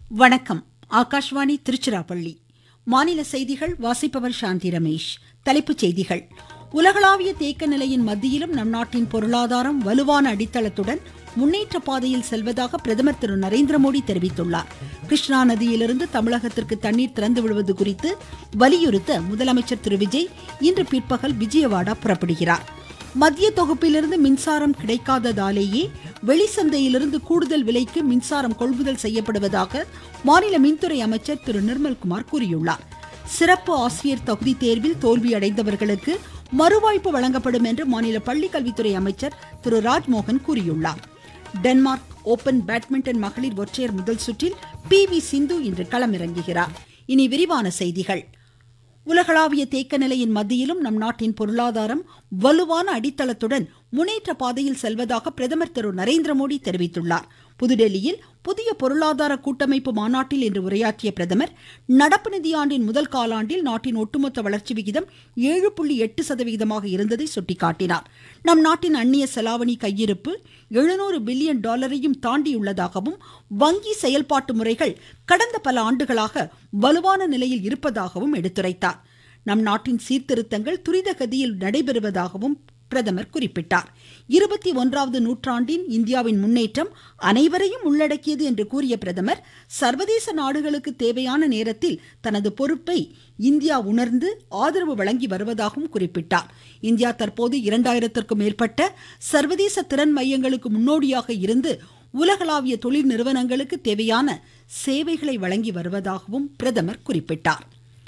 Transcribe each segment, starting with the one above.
வணக்கம் ஆகாஷ்வாணி திருச்சிராப்பள்ளி மாநில செய்திகள் வாசிப்பவர் சாந்தி ரமேஷ் தலைப்புச் செய்திகள் உலகளாவிய தேக்க நிலையின் மத்தியிலும் நம் நாட்டின் பொருளாதாரம் வலுவான அடித்தளத்துடன் முன்னேற்ற பாதையில் செல்வதாக பிரதமர் திரு நரேந்திர மோடி தெரிவித்துள்ளார் கிருஷ்ணா நதியிலிருந்து தமிழகத்திற்கு தண்ணீர் திறந்து விடுவது குறித்து வலியுறுத்த முதலமைச்சர் திரு விஜய் இன்று பிற்பகல் விஜயவாடா புறப்படுகிறார் மத்திய தொகுப்பிலிருந்து மின்சாரம் கிடைக்காததாலேயே வெளிச்சந்தையிலிருந்து கூடுதல் விலைக்கு மின்சாரம் கொள்முதல் செய்யப்படுவதாக மாநில மின்துறை அமைச்சர் திரு நிர்மல்குமார் கூறியுள்ளார் சிறப்பு ஆசிரியர் தகுதி தேர்வில் தோல்வியடைந்தவர்களுக்கு மறுவாய்ப்பு வழங்கப்படும் என்று மாநில பள்ளிக்கல்வித்துறை அமைச்சர் திரு ராஜ்மோகன் கூறியுள்ளார் டென்மார்க் ஓபன் பேட்மிண்டன் மகளிர் ஒற்றையர் முதல் சுற்றில் பி வி சிந்து இன்று களமிறங்குகிறார் இனி விரிவான செய்திகள் உலகளாவிய தேக்க நிலையின் மத்தியிலும் நம் நாட்டின் பொருளாதாரம் வலுவான அடித்தளத்துடன் முன்னேற்ற பாதையில் செல்வதாக பிரதமர் திரு நரேந்திர மோடி தெரிவித்துள்ளார் புதுடெல்லியில் புதிய பொருளாதார கூட்டமைப்பு மாநாட்டில் இன்று உரையாற்றிய பிரதமர் நடப்பு நிதியாண்டின் முதல் காலாண்டில் நாட்டின் ஒட்டுமொத்த வளர்ச்சி விகிதம் ஏழு புள்ளி எட்டு சதவிகிதமாக இருந்ததை சுட்டிக்காட்டினார் நம் நாட்டின் அந்நிய செலாவணி கையிருப்பு எழுநூறு பில்லியன் டாலரையும் தாண்டியுள்ளதாகவும் வங்கி செயல்பாட்டு முறைகள் கடந்த பல ஆண்டுகளாக வலுவான நிலையில் இருப்பதாகவும் எடுத்துரைத்தார் நம் நாட்டின் சீர்திருத்தங்கள் துரித கதியில் நடைபெறுவதாகவும் பிரதமர் குறிப்பிட்டார் இருபத்தி ஒன்றாவது நூற்றாண்டின் இந்தியாவின் முன்னேற்றம் அனைவரையும் உள்ளடக்கியது என்று கூறிய பிரதமர் சர்வதேச நாடுகளுக்கு தேவையான நேரத்தில் தனது பொறுப்பை இந்தியா உணர்ந்து ஆதரவு வழங்கி வருவதாகவும் குறிப்பிட்டார் இந்தியா தற்போது இரண்டாயிரத்திற்கும் மேற்பட்ட சர்வதேச திறன் மையங்களுக்கு முன்னோடியாக இருந்து உலகளாவிய தொழில் நிறுவனங்களுக்கு தேவையான சேவைகளை வழங்கி வருவதாகவும் பிரதமர் குறிப்பிட்டார்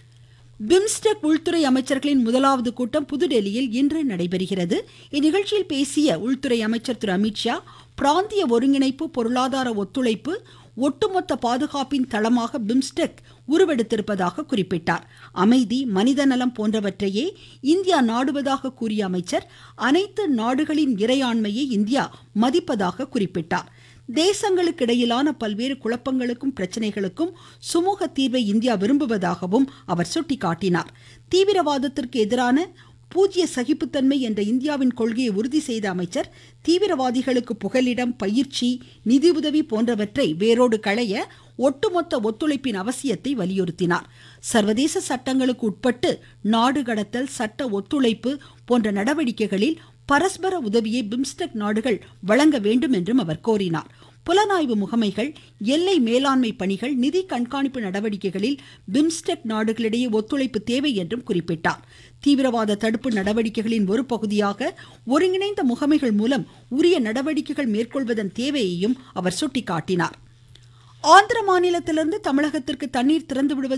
பிம்ஸ்டெக் உள்துறை அமைச்சர்களின் முதலாவது கூட்டம் புதுடெல்லியில் இன்று நடைபெறுகிறது இந்நிகழ்ச்சியில் பேசிய உள்துறை அமைச்சர் திரு அமித்ஷா பிராந்திய ஒருங்கிணைப்பு பொருளாதார ஒத்துழைப்பு ஒட்டுமொத்த பாதுகாப்பின் தளமாக பிம்ஸ்டெக் உருவெடுத்திருப்பதாக குறிப்பிட்டார் அமைதி மனித நலம் போன்றவற்றையே இந்தியா நாடுவதாக கூறிய அமைச்சர் அனைத்து நாடுகளின் இறையாண்மையை இந்தியா மதிப்பதாக குறிப்பிட்டார் தேசங்களுக்கு இடையிலான பல்வேறு குழப்பங்களுக்கும் பிரச்சனைகளுக்கும் சுமூக தீர்வை இந்தியா விரும்புவதாகவும் அவர் சுட்டிக்காட்டினார் தீவிரவாதத்திற்கு எதிரான பூஜ்ய சகிப்புத்தன்மை என்ற இந்தியாவின் கொள்கையை உறுதி செய்த அமைச்சர் தீவிரவாதிகளுக்கு புகலிடம் பயிற்சி நிதியுதவி போன்றவற்றை வேரோடு களைய ஒட்டுமொத்த ஒத்துழைப்பின் அவசியத்தை வலியுறுத்தினார் சர்வதேச சட்டங்களுக்கு உட்பட்டு நாடு கடத்தல் சட்ட ஒத்துழைப்பு போன்ற நடவடிக்கைகளில் பரஸ்பர உதவியை பிம்ஸ்டெக் நாடுகள் வழங்க வேண்டும் என்றும் அவர் கோரினார் புலனாய்வு முகமைகள் எல்லை மேலாண்மை பணிகள் நிதி கண்காணிப்பு நடவடிக்கைகளில் பிம்ஸ்டெக் நாடுகளிடையே ஒத்துழைப்பு தேவை என்றும் குறிப்பிட்டார் தீவிரவாத தடுப்பு நடவடிக்கைகளின் ஒரு பகுதியாக ஒருங்கிணைந்த முகமைகள் மூலம் உரிய நடவடிக்கைகள் மேற்கொள்வதன் தேவையையும் அவர் சுட்டிக்காட்டினார் ஆந்திர மாநிலத்திலிருந்து தமிழகத்திற்கு தண்ணீர் திறந்து விடுவது